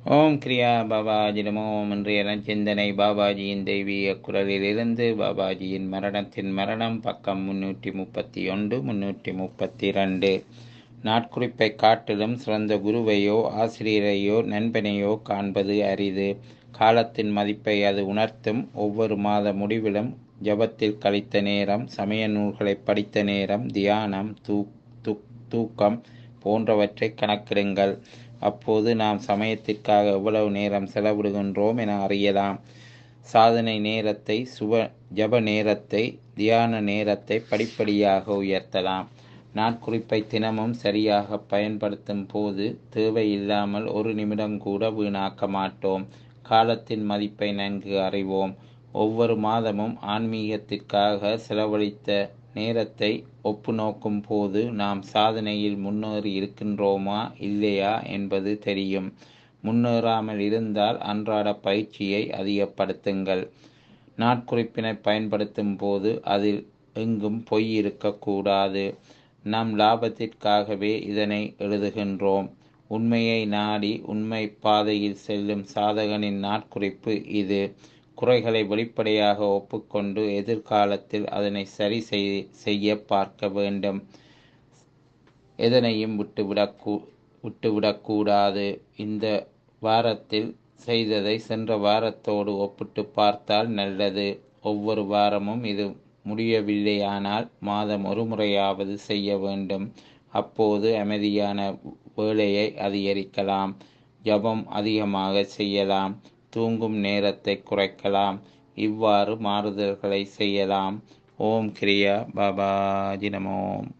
ஓம் கிரியா பாபாஜி நமோ இன்றைய நச்சிந்தனை பாபாஜியின் தெய்வீக குரலிலிருந்து பாபாஜியின் மரணத்தின் மரணம் பக்கம் முன்னூற்றி முப்பத்தி ஒன்று முன்னூற்றி முப்பத்தி ரெண்டு நாட்குறிப்பை காட்டிலும் சிறந்த குருவையோ ஆசிரியரையோ நண்பனையோ காண்பது அரிது காலத்தின் மதிப்பை அது உணர்த்தும் ஒவ்வொரு மாத முடிவிலும் ஜபத்தில் கழித்த நேரம் சமய நூல்களை படித்த நேரம் தியானம் தூ தூக்கம் போன்றவற்றை கணக்கிடுங்கள் அப்போது நாம் சமயத்திற்காக எவ்வளவு நேரம் செலவிடுகின்றோம் என அறியலாம் சாதனை நேரத்தை சுப ஜப நேரத்தை தியான நேரத்தை படிப்படியாக உயர்த்தலாம் நாட்குறிப்பை தினமும் சரியாக பயன்படுத்தும் போது தேவையில்லாமல் ஒரு நிமிடம் கூட வீணாக்க மாட்டோம் காலத்தின் மதிப்பை நன்கு அறிவோம் ஒவ்வொரு மாதமும் ஆன்மீகத்திற்காக செலவழித்த நேரத்தை ஒப்பு நோக்கும் போது நாம் சாதனையில் முன்னேறி இருக்கின்றோமா இல்லையா என்பது தெரியும் முன்னேறாமல் இருந்தால் அன்றாட பயிற்சியை அதிகப்படுத்துங்கள் நாட்குறிப்பினை பயன்படுத்தும் போது அதில் எங்கும் பொய் இருக்கக்கூடாது நம் லாபத்திற்காகவே இதனை எழுதுகின்றோம் உண்மையை நாடி உண்மை பாதையில் செல்லும் சாதகனின் நாட்குறிப்பு இது குறைகளை வெளிப்படையாக ஒப்புக்கொண்டு எதிர்காலத்தில் அதனை சரி செய்ய பார்க்க வேண்டும் எதனையும் விட்டுவிடக்கூ விட்டுவிடக்கூடாது இந்த வாரத்தில் செய்ததை சென்ற வாரத்தோடு ஒப்பிட்டு பார்த்தால் நல்லது ஒவ்வொரு வாரமும் இது முடியவில்லையானால் மாதம் ஒரு முறையாவது செய்ய வேண்டும் அப்போது அமைதியான வேலையை அதிகரிக்கலாம் ஜபம் அதிகமாக செய்யலாம் தூங்கும் நேரத்தை குறைக்கலாம் இவ்வாறு மாறுதல்களை செய்யலாம் ஓம் கிரியா பாபாஜி நமோம்